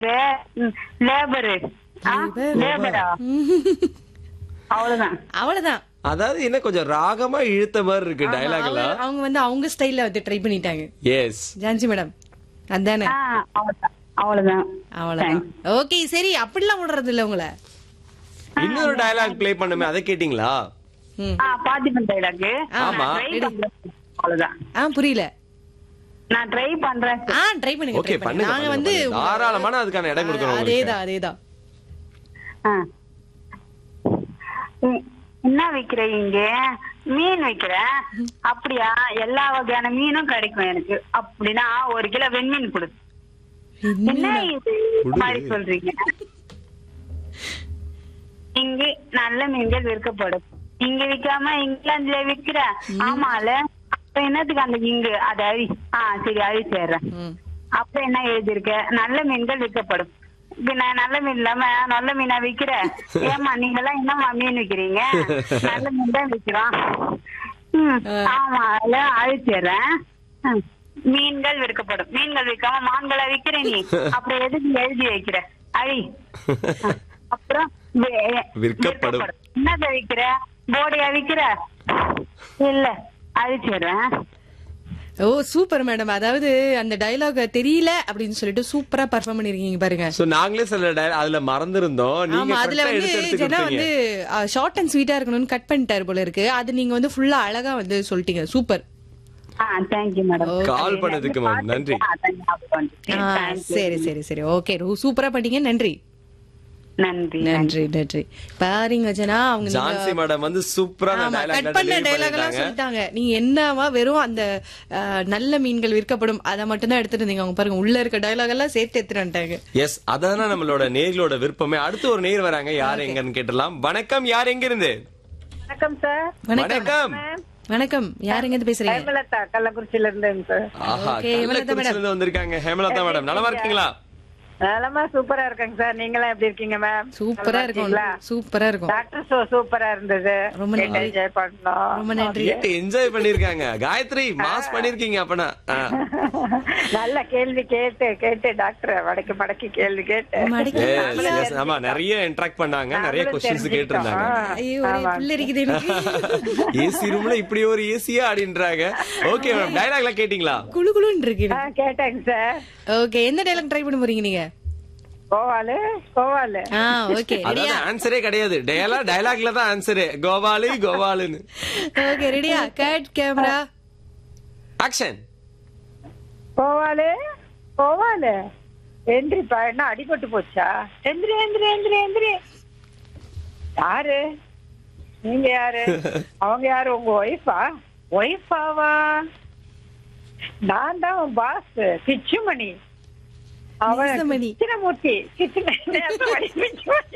Labour Labor. லேபரா அவ்வளவுதான் அவ்வளவுதான் அதாவது என்ன கொஞ்சம் ராகமா இழுத்த மாதிரி இருக்கு ஆமா, டயலாக்ல அவங்க- அவங்க வந்து அவங்க ஸ்டைல்ல வந்து ட்ரை பண்ணிட்டாங்க எஸ் ஜான்சி மேடம் அதானே ஆ, அவ்வளவுதான் அவ்வளவுதான் அவ்வளவுதான் ஓகே சரி அப்படிலாம் விடுறது இல்ல உங்களை இன்னொரு டயலாக் ப்ளே பண்ணுமே அதை கேட்டிங்களா ம். ஆ பாத்திமன் டைலாக்கு ஆமா. அவ்வளவுதான் ஆ புரியல நான் ட்ரை பண்றேன் ஆ ட்ரை பண்ணுங்க ஓகே try பண்ணுங்க பண்ணுங்க நாங்க பண்ணுங்க, வந்து பண்ணுங்க. தாராளமான அதுக்கான இடம் கொடுக்குறோம் உங்களுக்கு. அதேதான் அதேதான் ஆ. ம், என்ன விக்கிற இங்க மீன் விக்கிறேன் அப்படியா எல்லா வகையான மீனும் கிடைக்கும் எனக்கு அப்படின்னா ஒரு கிலோ வெண்மீன் கொடு என்ன இது இந்த மாதிரி சொல்றீங்க இங்கு நல்ல மீன்கள் விற்கப்படும் இங்க விக்காம இங்கிலாந்துல விக்கிற ஆமால அப்ப என்னத்துக்கு அந்த இங்கு அத அழி ஆ சரி அழி சேர்றேன் ம். அப்ப என்ன எழுதியிருக்க நல்ல மீன்கள் விற்கப்படும் பின்ன நல்ல மீன் இல்லாம நல்ல மீனா விக்கிற ஏமா நீங்க எல்லாம் என்னமா மீன் விக்கிறீங்க நல்ல மீன் தான் விக்கிறோம் ம், ஆமா அதுல அழிச்சிடுறேன் ம், மீன்கள் விற்கப்படும் மீன்கள் விற்காம மான்களா விக்கிற நீ அப்புறம் எதுக்கு எழுதி வைக்கிற அழி அப்புறம் வே- விற்கப்படும். என்னத விக்கிற போடையா விக்கிற இல்ல அழிச்சிடுறேன் ஓ சூப்பர் மேடம் அதாவது அந்த டயலாக் தெரியல அப்படின்னு சொல்லிட்டு சூப்பரா பர்ஃபார்ம் பண்ணிருக்கீங்க பாருங்க சோ நாங்களே சில dial- அதுல மறந்திருந்தோம் நீங்க ஆமா அதுல correct ஆ வந்து எடுத்து எடுத்து ஜனா கொடுத்தீங்க. வந்து ஷார்ட் அண்ட் ஸ்வீட்டா இருக்கணும்னு கட் பண்ணிட்டாரு போல இருக்கு அது நீங்க வந்து ஃபுல்லா அழகா வந்து சொல்லிட்டீங்க சூப்பர் ஆ தேங்க்யூ மேடம் கால் பண்ணதுக்கு மேம் நன்றி சரி சரி சரி ஓகே சூப்பரா பண்ணீங்க நன்றி நன்றி நன்றி நன்றி பாருங்க ஜனா அவங்க நீங்க- ஜான்சி மேடம் வந்து சூப்பரான ஆமா dialogue கட் பண்ண delivery டைலாக் எல்லாம் பண்ணிட்டாங்க. சொல்லிட்டாங்க நீங்க என்னவா வெறும் அந்த அஹ், நல்ல மீன்கள் விற்கப்படும் அதை மட்டும் தான் எடுத்துட்டு இருந்தீங்க அவங்க பாருங்க உள்ள இருக்க டைலாக் எல்லாம் சேர்த்து எடுத்துட்டு வந்துட்டாங்க எஸ் அதான் நம்மளோட நேர்களோட விருப்பமே அடுத்து ஒரு நேர் வராங்க யார் எங்கன்னு கேட்டலாம் வணக்கம் யார் எங்க இருந்து வணக்கம் சார் வணக்கம் வணக்கம் வணக்கம் யாருங்க இருந்து பேசுறீங்க ஹேமலதா கள்ளக்குறிச்சியில இருந்தேங்க சார் ஆஹா Okay, ஹேமலதா கள்ளக்குறிச்சியில இருந்து வந்திருக்காங்க ஹேமலதா மேடம் நலமா இருக்கீங்களா நலமா சூப்பரா இருக்கேங்க சார் நீங்களாம் எப்படி இருக்கீங்க மேம் சூப்பரா இருக்கும் சூப்பரா இருக்கும் டாக்டர் ஷோ சூப்பரா இருந்தது ரொம்ப நன்றி. என்ஜாய் பண்ணோம் ரொம்ப நன்றி கேட்டு என்ஜாய் பண்ணிருக்காங்க காயத்ரி மாஸ் பண்ணிருக்கீங்க அப்பனா ஆ. நல்ல கேள்வி கேட்டு கேட்டு டாக்டர் வடக்கு மடக்கி கேள்வி கேட்டு மடக்கி Yes, yes. ஆமா நிறைய இன்டராக்ட் பண்ணாங்க நிறைய நாங்களும் கொஸ்டின்ஸ் கேட்டிருந்தாங்க ஐயோ ஒரே புள்ள இருக்குது எனக்கு ஏசி ரூம்ல இப்படி ஒரு ஏசியா அப்படின்றாங்க ஓகே மேம் டயலாக்ல கேட்டீங்களா குளு குளுன்னு இருக்கு ஆ, கேட்டேங்க சார் ஓகே எந்த டைலாக் ட்ரை பண்ண போறீங்க நீங்க கோவாலு கோவாலு ஆ ஓகே அதாவது ஆன்சரே கிடையாது டயலா டயலாக்ல தான் ஆன்சரே கோவாலு கோவாலுன்னு ஓகே ரெடியா cut camera action Govalu Govalu எந்திரிப்பா என்ன அடிபட்டு போச்சா எந்திரி எந்திரி எந்திரி எந்திரி யாரு நீங்க யாரு அவங்க யாரு உங்க ஒய்ஃபா ஒய்ஃபாவா நான் தான் உன் பாஸ் கிச்சுமணி அவன் நேசமணி. கிருஷ்ணமூர்த்தி கிருஷ்ண நேசமணி பிச்சுமணி.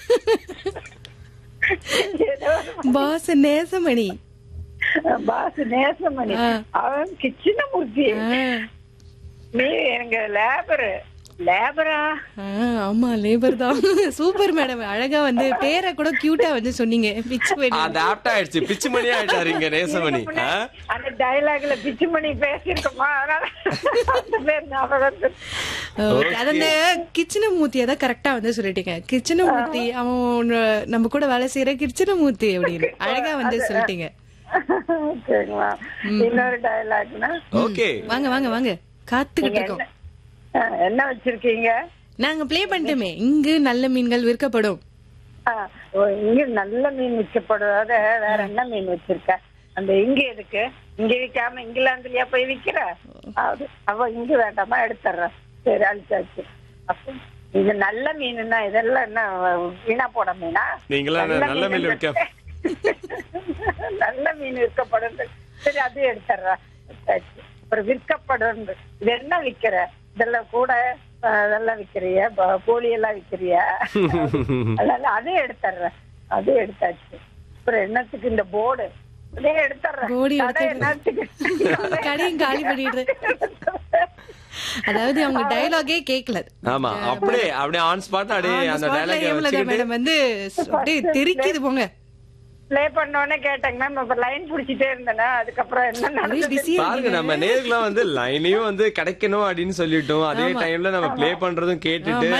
ஏதோ ஒரு பாஸ் நேசமணி பாஸ் நேசமணி ஆ. அவன் கிருஷ்ணமூர்த்தி ஆ, நீ எங்க லேபரு லேபரா ஆ, ஆமா லேபர் தான் சூப்பர் மேடம் அழகா வந்து பேரை கூட கியூட்டா வந்து சொன்னீங்க பிச்சு பண்ணி அது ஆப்ட் ஆயிடுச்சு பிச்சு மணி ஆயிட்டாரு இங்க நேசமணி ஆ? அந்த டயலாக்ல பிச்சு பண்ணி பேசியிருக்கோமா அதனால அந்த பேர் ஞாபகம் வந்து. Okay, அது அந்த கிச்சனமூர்த்தியை தான் கரெக்டா வந்து சொல்லிட்டீங்க கிச்சனமூர்த்தி அவன் உன்ன- நம்ம கூட வேலை செய்யற கிச்சனமூர்த்தி அப்படின்னு அழகா வந்து சொல்லிட்டீங்க சரிங்களா இன்னொரு டயலாக்னா ஓகே வாங்க வாங்க வாங்க காத்துக்கிட்டு இருக்கோம் என்ன வச்சிருக்கீங்க நாங்க ப்ளே பண்ணிட்டோமே இங்கு நல்ல மீன்கள் விற்கப்படும் ஆ, ஓ, இங்க நல்ல மீன் விற்கப்படுறத வேற என்ன மீன் வச்சிருக்க அந்த இங்க எதுக்கு இங்க விக்காம இங்கிலாந்துலயா போய் விக்கிற அது அவ இங்க வேண்டாமா எடுத்துறேன் சரி அழிச்சாச்சு அப்ப இது நல்ல மீனுன்னா இதெல்லாம் என்ன வீணா போட மீனா நீங்களா நல்ல மீன் விற்க நல்ல மீன் விற்கப்படும் சரி அது எடுத்துறேன் எடுத்தாச்சு. அப்புறம் விற்கப்படும் இது என்ன விக்கிற இதெல்லாம் கூட அஹ், இதெல்லாம் விக்கிறிய ப- கோழி எல்லாம் விக்கிறிய அதனால அதே எடுத்துறேன் அதே எடுத்தாச்சு அப்புறம் என்னத்துக்கு இந்த போர்டு அதே எடுத்துறேன் போர்டு கடை எடுத்துடுறேன். என்னத்துக்கு கடையும் காலி பண்ணிடுறேன் அதாவது அவங்க டயலாகே கேட்கல ஆமா அப்படியே அப்படியே ஆன் ஸ்பாட் அப்படியே அந்த டயலாக் மேடம் வந்து அப்படியே தெரிக்குது போங்க ப்ளே பண்ணோன்னே கேட்டேங்க மேம் அப்ப லைன் புடிச்சிட்டே இருந்தேனா அதுக்கப்புறம் என்ன ஒரே நடந்தது பிஸியா பாருங்க நம்ம நேர்லாம் வந்து லைனையும் வந்து கிடைக்கணும் அப்படின்னு சொல்லிட்டோம் அதே டைம்ல நம்ம ப்ளே பண்றதும் கேட்டுட்டு